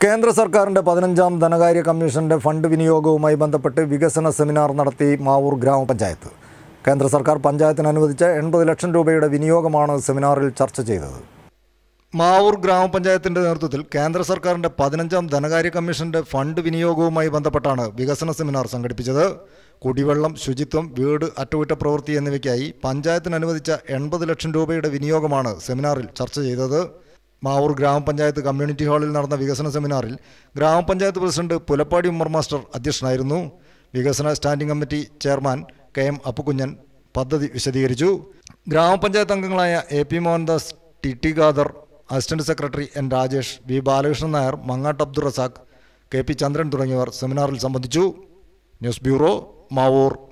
കേന്ദ്ര സർക്കാരിൻ്റെ പതിനഞ്ചാം ധനകാര്യ കമ്മീഷന്റെ ഫണ്ട് വിനിയോഗവുമായി ബന്ധപ്പെട്ട് വികസന സെമിനാർ നടത്തി മാവൂർ ഗ്രാമപഞ്ചായത്ത് കേന്ദ്ര സർക്കാർ പഞ്ചായത്തിന് അനുവദിച്ച എൺപത് ലക്ഷം രൂപയുടെ വിനിയോഗമാണ് സെമിനാറിൽ ചർച്ച ചെയ്തത് മാവൂർ ഗ്രാമപഞ്ചായത്തിന്റെ നേതൃത്വത്തിൽ കേന്ദ്ര സർക്കാരിന്റെ പതിനഞ്ചാം ധനകാര്യ കമ്മീഷന്റെ ഫണ്ട് വിനിയോഗവുമായി ബന്ധപ്പെട്ടാണ് വികസന സെമിനാർ സംഘടിപ്പിച്ചത് കുടിവെള്ളം ശുചിത്വം വീട് അറ്റകുറ്റപ്രവൃത്തി എന്നിവയ്ക്കായി പഞ്ചായത്തിന് അനുവദിച്ച എൺപത് ലക്ഷം രൂപയുടെ വിനിയോഗമാണ് സെമിനാറിൽ ചർച്ച ചെയ്തത് മാവൂർ ഗ്രാമപഞ്ചായത്ത് കമ്മ്യൂണിറ്റി ഹാളിൽ നടന്ന വികസന സെമിനാറിൽ ഗ്രാമപഞ്ചായത്ത് പ്രസിഡന്റ് പുലപ്പാടി ഉമ്മർ മാസ്റ്റർ അധ്യക്ഷനായിരുന്നു വികസന standing committee chairman K M Appukunhan പദ്ധതി വിശദീകരിച്ചു ഗ്രാമപഞ്ചായത്ത് അംഗങ്ങളായ A P Mohandas T T Khader assistant secretary N Rajesh V Balakrishnan Nair Mangattu Abdul Razak K P Chandran തുടങ്ങിയവർ സെമിനാറിൽ സംബന്ധിച്ചു ന്യൂസ് ബ്യൂറോ മാവൂർ